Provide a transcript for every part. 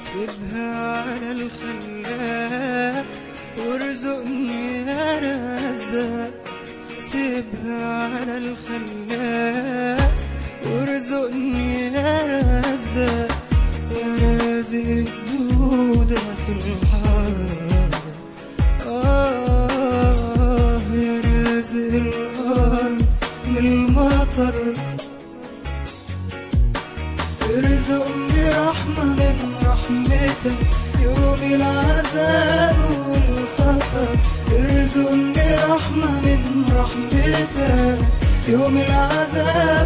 سيبها على الخلاق وارزقني يا رزاق سيبها على الخلاق وارزقني يا رزاق يا رازق الدودة في الحرب آه يا رازق الأرض من المطر ارزقني رحمة من رحمتك يوم العذاب والخطر ارزقني رحمة من رحمتك يوم العذاب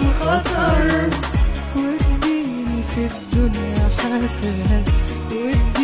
والخطر واديني في الدنيا حسنة واديني